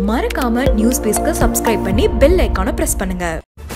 மறக்காம நியூஸ் பேஸ்க்கு சப்ஸ்கிரைப் பண்ணி பெல் ஐக்கானை பிரஸ் பண்ணுங்க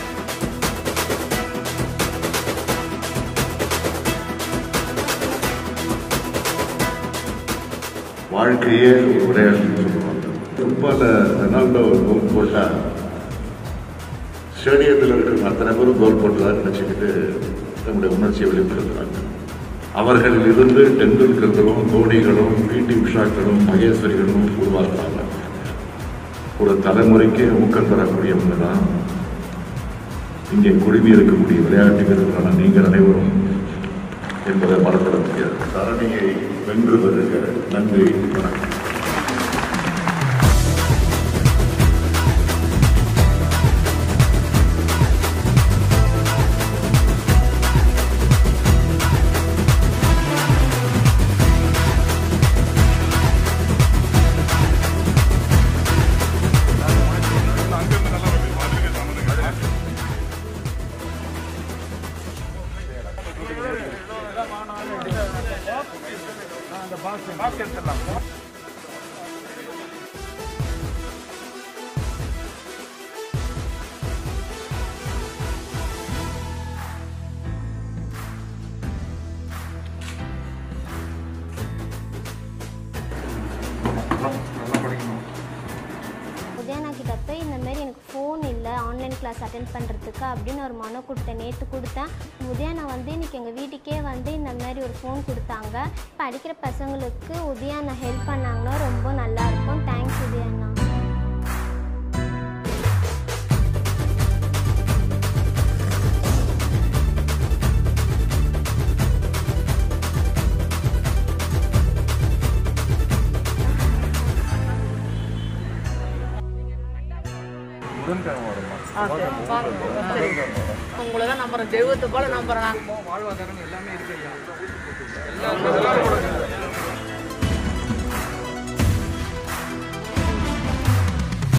வாழ்க்கையே ஒரு விளையாட்டுன்னு சொல்லுவாங்க ஃபுட்பாலில் ரெனால்டோ ஒரு கோல் போட்டால் ஸ்டேடியத்தில் இருக்கிற அத்தனை பேரும் கோல் போட்டதாக நினச்சிக்கிட்டு தன்னுடைய உணர்ச்சியை வெளிப்படுத்துகிறாங்க அவர்களில் இருந்து டெண்டுல்கர்களும் தோனிகளும் பிடி உஷாக்களும் மகேஸ்வரிகளும் உருவாக்குறாங்க ஒரு தலைமுறைக்கு ஊக்கம் தரக்கூடியவங்க தான் இங்கே குழுமி இருக்கக்கூடிய விளையாட்டு வீரர்களான நீங்கள் அனைவரும் என்பதை மறப்பட முடியாது தரணியை வென்று வருக நன்றி வணக்கம் உதயனா கிட்ட போய் இந்த மாதிரி எனக்கு ஃபோன் இல்லை ஆன்லைன் கிளாஸ் அட்டென்ட் பண்ணுறதுக்கு அப்படின்னு ஒரு மனு கொடுத்தேன் நேற்று கொடுத்தேன் உதயனா வந்து இன்னைக்கு எங்கள் வீட்டுக்கே வந்து இந்த மாதிரி ஒரு ஃபோன் கொடுத்தாங்க படிக்கிற பசங்களுக்கு உதயானா ஹெல்ப் பண்ணாங்கன்னா ரொம்ப நல்லாயிருக்கும் தேங்க்ஸ் உதயானா உங்களை தான் நம்புறேன் தெய்வத்தை போல நம்புறேன் வாழ்வாதாரம் எல்லாமே இருக்கு ஐயா எல்லா